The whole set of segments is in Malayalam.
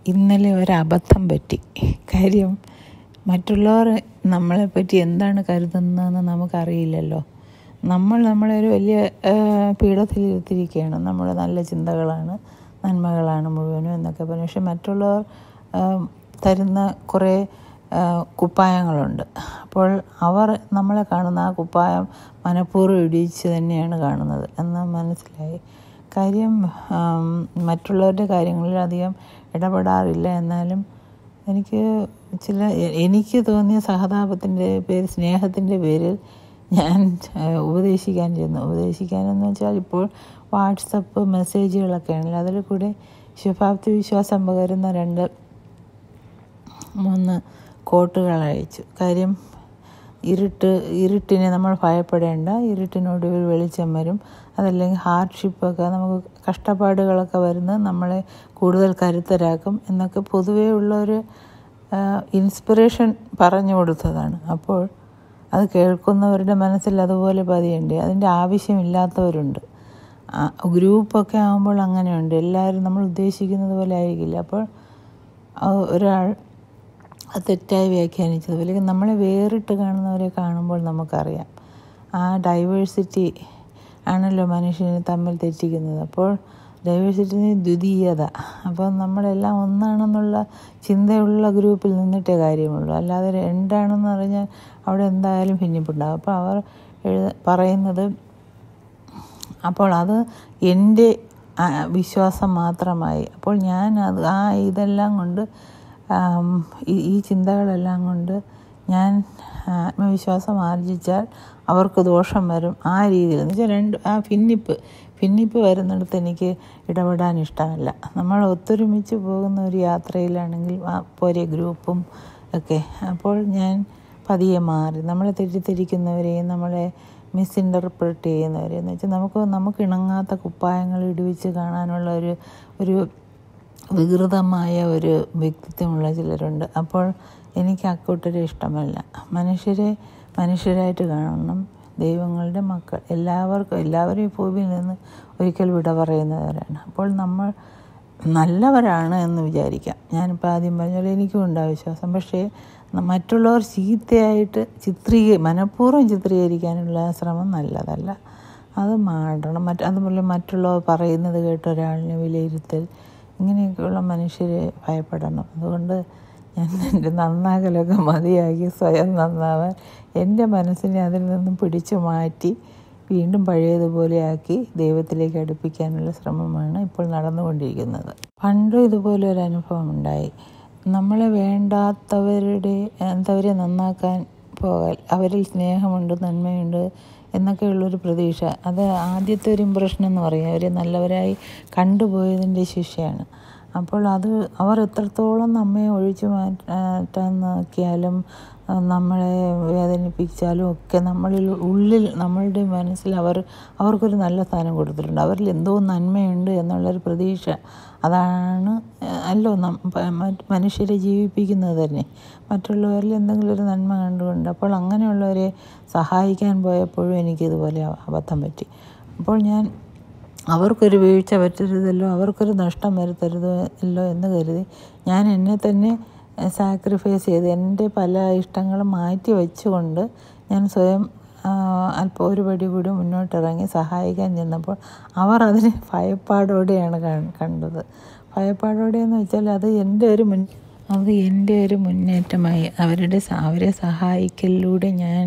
ഇന്നലെ ഒരബദ്ധം പറ്റി കാര്യം മറ്റുള്ളവർ നമ്മളെപ്പറ്റി എന്താണ് കരുതുന്നതെന്ന് നമുക്കറിയില്ലല്ലോ നമ്മൾ നമ്മളെ ഒരു വലിയ പീഠത്തിലിരുത്തിയിരിക്കുകയാണ് നമ്മുടെ നല്ല ചിന്തകളാണ് നന്മകളാണ് മുഴുവനും എന്നൊക്കെ പറഞ്ഞു പക്ഷെ മറ്റുള്ളവർ തരുന്ന കുറേ കുപ്പായങ്ങളുണ്ട് അപ്പോൾ അവർ നമ്മളെ കാണുന്ന ആ കുപ്പായം മനഃപൂർവ്വം ഇടിച്ച് തന്നെയാണ് കാണുന്നത് എന്ന് മനസ്സിലായി കാര്യം മറ്റുള്ളവരുടെ കാര്യങ്ങളിൽ അധികം ഇടപെടാറില്ല എന്നാലും എനിക്ക് ചില എനിക്ക് തോന്നിയ സഹതാപത്തിൻ്റെ പേര് സ്നേഹത്തിൻ്റെ പേരിൽ ഞാൻ ഉപദേശിക്കാൻ ചെന്നു ഉപദേശിക്കാനെന്ന് വെച്ചാൽ ഇപ്പോൾ വാട്സപ്പ് മെസ്സേജുകളൊക്കെ ആണല്ലോ അതിൽ കൂടെ ശുഭാപ്തി വിശ്വാസം പകരുന്ന രണ്ട് മൂന്ന് കോട്ടുകൾ അയച്ചു കാര്യം ഇരുട്ട് ഇരുട്ടിനെ നമ്മൾ ഭയപ്പെടേണ്ട ഇരുട്ടിനൊടുവിൽ വെളിച്ചം വരും അതല്ലെങ്കിൽ ഹാർഡ്ഷിപ്പൊക്കെ നമുക്ക് കഷ്ടപ്പാടുകളൊക്കെ വരുന്നത് നമ്മളെ കൂടുതൽ കരുത്തരാക്കും എന്നൊക്കെ പൊതുവേ ഉള്ളൊരു ഇൻസ്പിറേഷൻ പറഞ്ഞു കൊടുത്തതാണ് അപ്പോൾ അത് കേൾക്കുന്നവരുടെ മനസ്സിൽ അതുപോലെ പതിയുണ്ട് അതിൻ്റെ ആവശ്യമില്ലാത്തവരുണ്ട് ഗ്രൂപ്പൊക്കെ ആകുമ്പോൾ അങ്ങനെയുണ്ട് എല്ലാവരും നമ്മൾ ഉദ്ദേശിക്കുന്നത് പോലെ ആയിരിക്കില്ല അപ്പോൾ ഒരാൾ അത് തെറ്റായി വ്യാഖ്യാനിച്ചത് അല്ലെങ്കിൽ നമ്മളെ വേറിട്ട് കാണുന്നവരെ കാണുമ്പോൾ നമുക്കറിയാം ആ ഡൈവേഴ്സിറ്റി ആണല്ലോ മനുഷ്യനെ തമ്മിൽ തെറ്റിക്കുന്നത് അപ്പോൾ ഡൈവേഴ്സിറ്റിന് ദ്വിതീയത അപ്പോൾ നമ്മളെല്ലാം ഒന്നാണെന്നുള്ള ചിന്തയുള്ള ഗ്രൂപ്പിൽ നിന്നിട്ടേ കാര്യമുള്ളൂ അല്ലാതെ രണ്ടാണെന്ന് പറഞ്ഞാൽ അവിടെ എന്തായാലും ഭിന്നിപ്പുണ്ടാകും അപ്പോൾ അവർ എഴുത പറയുന്നത് അപ്പോൾ അത് എൻ്റെ വിശ്വാസം മാത്രമായി അപ്പോൾ ഞാൻ അത് ആ ഇതെല്ലാം കൊണ്ട് ഈ ചിന്തകളെല്ലാം കൊണ്ട് ഞാൻ ആത്മവിശ്വാസം ആർജിച്ചാൽ അവർക്ക് ദോഷം വരും ആ രീതിയിൽ എന്ന് വെച്ചാൽ രണ്ട് ആ ഭിന്നിപ്പ് ഭിന്നിപ്പ് വരുന്നിടത്ത് എനിക്ക് ഇടപെടാൻ ഇഷ്ടമല്ല നമ്മൾ ഒത്തൊരുമിച്ച് പോകുന്ന ഒരു യാത്രയിലാണെങ്കിൽ പോരെ ഗ്രൂപ്പും ഒക്കെ അപ്പോൾ ഞാൻ പതിയെ മാറി നമ്മളെ തെറ്റിദ്ധരിക്കുന്നവരെയും നമ്മളെ മിസ്ഇൻ്റർപ്രറ്റ് ചെയ്യുന്നവരെയും എന്ന് വെച്ചാൽ നമുക്ക് നമുക്ക് ഇണങ്ങാത്ത കുപ്പായങ്ങൾ ഇടിവിച്ച് കാണാനുള്ള ഒരു ഒരു വികൃതമായ ഒരു വ്യക്തിത്വമുള്ള ചിലരുണ്ട് അപ്പോൾ എനിക്ക് അക്കൂട്ടരെ ഇഷ്ടമല്ല മനുഷ്യരെ മനുഷ്യരായിട്ട് കാണണം ദൈവങ്ങളുടെ മക്കൾ എല്ലാവർക്കും എല്ലാവരും ഈ ഭൂമിയിൽ നിന്ന് ഒരിക്കൽ വിട പറയുന്നവരാണ് അപ്പോൾ നമ്മൾ നല്ലവരാണ് എന്ന് വിചാരിക്കാം ഞാനിപ്പോൾ ആദ്യം പറഞ്ഞാൽ എനിക്കും ഉണ്ടാ വിശ്വാസം പക്ഷേ മറ്റുള്ളവർ ചീത്തയായിട്ട് ചിത്രീക മനഃപൂർവ്വം ചിത്രീകരിക്കാനുള്ള ശ്രമം നല്ലതല്ല അത് മാറണം മറ്റ് അതുപോലെ മറ്റുള്ളവർ പറയുന്നത് കേട്ട് ഒരാളിനെ വിലയിരുത്തൽ ഇങ്ങനെയൊക്കെയുള്ള മനുഷ്യരെ ഭയപ്പെടണം അതുകൊണ്ട് ഞാൻ എൻ്റെ നന്നാകലൊക്കെ മതിയാക്കി സ്വയം നന്നാവാൻ എൻ്റെ മനസ്സിനെ അതിൽ നിന്നും പിടിച്ചു മാറ്റി വീണ്ടും പഴയതുപോലെ ആക്കി ദൈവത്തിലേക്ക് അടുപ്പിക്കാനുള്ള ശ്രമമാണ് ഇപ്പോൾ നടന്നുകൊണ്ടിരിക്കുന്നത് പണ്ടും ഇതുപോലെ ഒരു അനുഭവം ഉണ്ടായി നമ്മളെ വേണ്ടാത്തവരുടെ എന്തവരെ നന്നാക്കാൻ പോകാൻ അവരിൽ സ്നേഹമുണ്ട് നന്മയുണ്ട് എന്നൊക്കെയുള്ളൊരു പ്രതീക്ഷ അത് ആദ്യത്തെ ഒരു ഇമ്പ്രഷൻ എന്ന് പറയും അവർ നല്ലവരായി കണ്ടുപോയതിൻ്റെ ശിക്ഷയാണ് അപ്പോൾ അത് അവർ എത്രത്തോളം നമ്മെ ഒഴിച്ചു മാറ്റാൻ നോക്കിയാലും നമ്മളെ വേദനിപ്പിച്ചാലും ഒക്കെ നമ്മളിൽ ഉള്ളിൽ നമ്മളുടെ മനസ്സിൽ അവർ അവർക്കൊരു നല്ല സ്ഥാനം കൊടുത്തിട്ടുണ്ട് അവരിൽ എന്തോ നന്മയുണ്ട് എന്നുള്ളൊരു പ്രതീക്ഷ അതാണ് അല്ലോ മനുഷ്യരെ ജീവിപ്പിക്കുന്നത് തന്നെ മറ്റുള്ളവരിൽ എന്തെങ്കിലും ഒരു നന്മ കണ്ടുകൊണ്ട് അപ്പോൾ അങ്ങനെയുള്ളവരെ സഹായിക്കാൻ പോയപ്പോഴും എനിക്കിതുപോലെ അബദ്ധം പറ്റി അപ്പോൾ ഞാൻ അവർക്കൊരു വീഴ്ച പറ്റരുതല്ലോ അവർക്കൊരു നഷ്ടം വരുത്തരുതല്ലോ എന്ന് കരുതി ഞാൻ എന്നെ തന്നെ സാക്രിഫൈസ് ചെയ്ത് എൻ്റെ പല ഇഷ്ടങ്ങളും മാറ്റി വെച്ചുകൊണ്ട് ഞാൻ സ്വയം അല്പം ഒരു പടി കൂടി മുന്നോട്ടിറങ്ങി സഹായിക്കാൻ ചെന്നപ്പോൾ അവർ അതിനെ ഭയപ്പാടോടെയാണ് കണ്ടത് ഭയപ്പാടോടെയെന്ന് വെച്ചാൽ അത് എൻ്റെ ഒരു മുൻ അത് എൻ്റെ ഒരു മുന്നേറ്റമായി അവരുടെ അവരെ സഹായിക്കലിലൂടെ ഞാൻ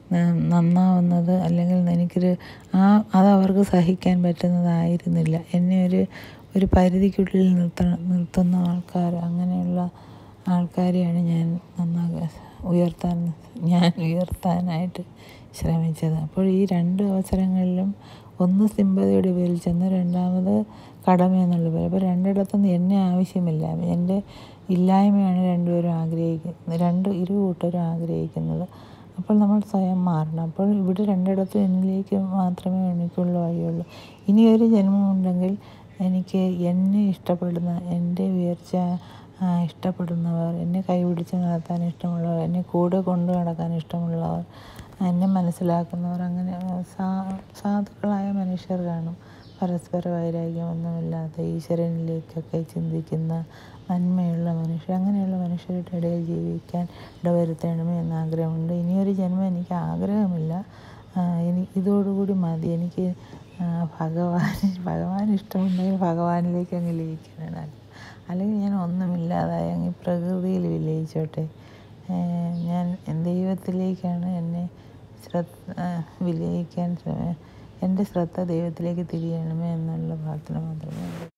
നന്നാവുന്നത് അല്ലെങ്കിൽ എനിക്കൊരു ആ അത് അവർക്ക് സഹിക്കാൻ പറ്റുന്നതായിരുന്നില്ല എന്നെ ഒരു ഒരു പരിധിക്കുള്ളിൽ നിർത്തണം നിർത്തുന്ന ആൾക്കാർ അങ്ങനെയുള്ള ആൾക്കാരെയാണ് ഞാൻ നന്നാക്കുക ഉയർത്താൻ ഞാൻ ഉയർത്താനായിട്ട് ശ്രമിച്ചത് അപ്പോൾ ഈ രണ്ട് അവസരങ്ങളിലും ഒന്ന് സിമ്പതിയുടെ പേരിൽ ചെന്ന് രണ്ടാമത് കടമ എന്നുള്ള പേര് അപ്പോൾ രണ്ടിടത്തും എന്നെ ആവശ്യമില്ല എൻ്റെ ഇല്ലായ്മയാണ് രണ്ടുപേരും ആഗ്രഹിക്കുന്നത് രണ്ട് ഇരു കൂട്ടരും ആഗ്രഹിക്കുന്നത് അപ്പോൾ നമ്മൾ സ്വയം മാറണം അപ്പോൾ ഇവിടെ രണ്ടിടത്തും എന്നിലേക്ക് മാത്രമേ എനിക്കുള്ള വഴിയുള്ളൂ ഇനി ഒരു ജന്മമുണ്ടെങ്കിൽ എനിക്ക് എന്നെ ഇഷ്ടപ്പെടുന്ന എൻ്റെ ഉയർച്ച ഇഷ്ടപ്പെടുന്നവർ എന്നെ കൈപിടിച്ച് നടത്താൻ ഇഷ്ടമുള്ളവർ എന്നെ കൂടെ കൊണ്ടു നടക്കാൻ ഇഷ്ടമുള്ളവർ എന്നെ മനസ്സിലാക്കുന്നവർ അങ്ങനെ സാ സാധുക്കളായ മനുഷ്യർ കാണും പരസ്പര വൈരാഗ്യമൊന്നുമില്ലാത്ത ഈശ്വരനിലേക്കൊക്കെ ചിന്തിക്കുന്ന നന്മയുള്ള മനുഷ്യർ അങ്ങനെയുള്ള മനുഷ്യരുടെ ഇടയിൽ ജീവിക്കാൻ ഇടവരുത്തണമേ എന്ന് ആഗ്രഹമുണ്ട് ഇനിയൊരു ജന്മം എനിക്ക് ആഗ്രഹമില്ല ഇനി ഇതോടുകൂടി മതി എനിക്ക് ഭഗവാൻ ഭഗവാൻ ഇഷ്ടമുണ്ടെങ്കിൽ ഭഗവാനിലേക്ക് അങ്ങ് ലയിക്കാനാണ് അല്ലെങ്കിൽ ഞാൻ ഒന്നുമില്ലാതായി അങ്ങ് പ്രകൃതിയിൽ വിലയിച്ചോട്ടെ ഞാൻ ദൈവത്തിലേക്കാണ് എന്നെ ശ്രദ്ധ വിലയിക്കാൻ എൻ്റെ ശ്രദ്ധ ദൈവത്തിലേക്ക് തിരിയണമേ എന്നുള്ള പ്രാർത്ഥന മാത്രമേ ഉള്ളൂ